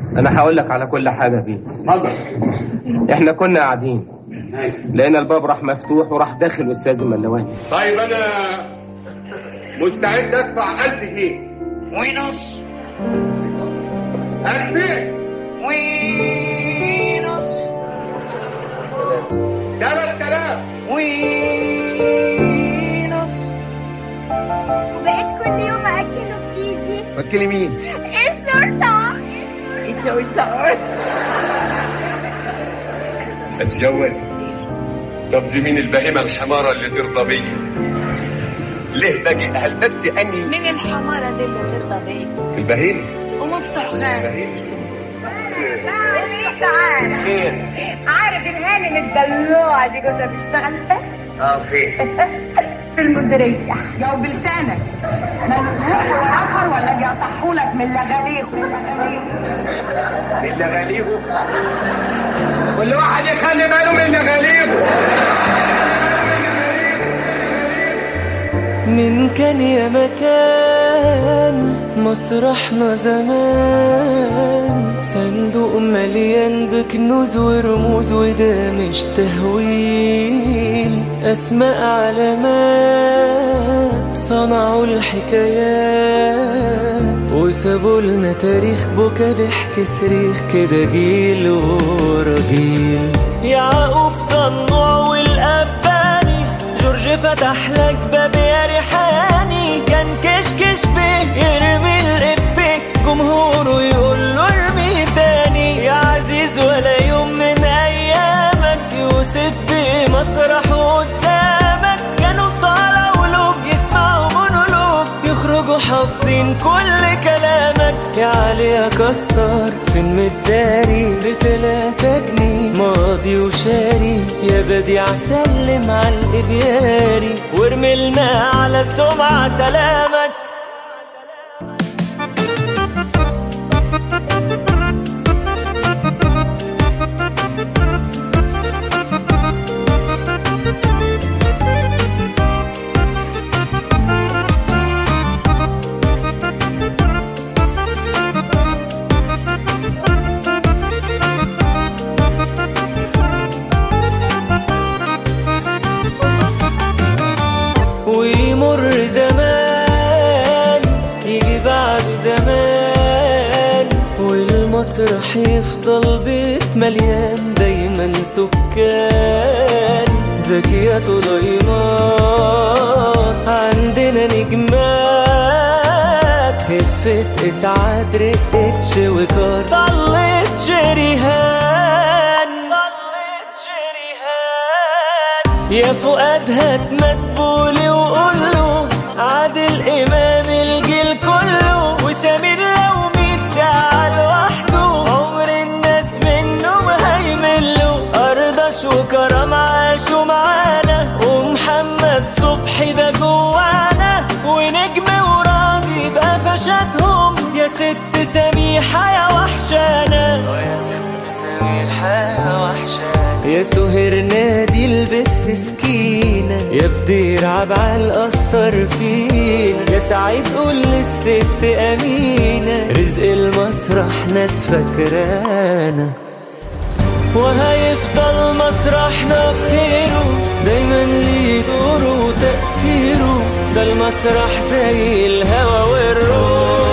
انا هقول لك على كل حاجه بيه اتفضل احنا كنا قاعدين لقينا الباب راح مفتوح وراح داخل استاذ الملواني طيب انا مستعد ادفع 1000 جنيه ونص ألفين ونص 3000 ونص وبقيت كل يوم اكله بايدي وكلي مين الصرصار الصرصار اتجوز طب دي مين البهيمة الحمارة اللي ترضى بيا ليه باقي هل انت اني من الحمارة دي اللي ترضى بيه البهيمة ونص حسام البهيمة تعال خير عارف الهانم الدلوعه دي جوزها بيشتغل فين؟ اه فين في المديريه لو بلسانك ملهوش اخر ولا بيقطعهولك من لغاليغ من لغاليغ من لغاليغه كل واحد يخلي باله من لغاليغه من كان يا مكان مسرحنا زمان صندوق مليان بكنوز ورموز وده مش تهويل أسماء علامات صنعوا الحكايات وسابوا لنا تاريخ بكا ضحك صريخ كده جيل ورا جيل يعقوب صنوع والأباني جورج فتح لك باب يا ريحاني كان كشكش بيه يرمي الإفيه جمهوره يقول له ارمي تاني يا عزيز ولا يوم من أيامك يوسف بمسرح قدامك كانوا صالة ولوج يسمعوا مونولوج يخرجوا حافظين كل كلامك يا علي أكسر فين متداري بتلاتة جنيه ماضي وشاري يا بديع سلم على الإبياري وارمي الماء على السمعة سلامك ويمر زمان يجي بعده زمان والمسرح يفضل بيت مليان دايما سكان زكيات وضيمات عندنا نجمات خفة إسعاد رقة شوكار طلت شريهان طلت شريهان يا فؤاد هات مدبولي وقوله عادل إمام الجيل كله وسمير لو ميت ساعة لوحده عمر الناس منه ما هيملوا أرضش وكرم عاشوا معانا ومحمد صبحي ده جوانا ونجم وراضي بقفشاتهم يا ست سميحة يا وحشانا يا ست سميحة يا وحشانا يا سهر نادي البت سكينة يا بدير عبعال أثر فينا يا سعيد قول للست أمينة رزق المسرح ناس فاكرانا وهيفضل مسرحنا بخيره دايما ليه دوره وتأثيره ده المسرح زي الهوا والروح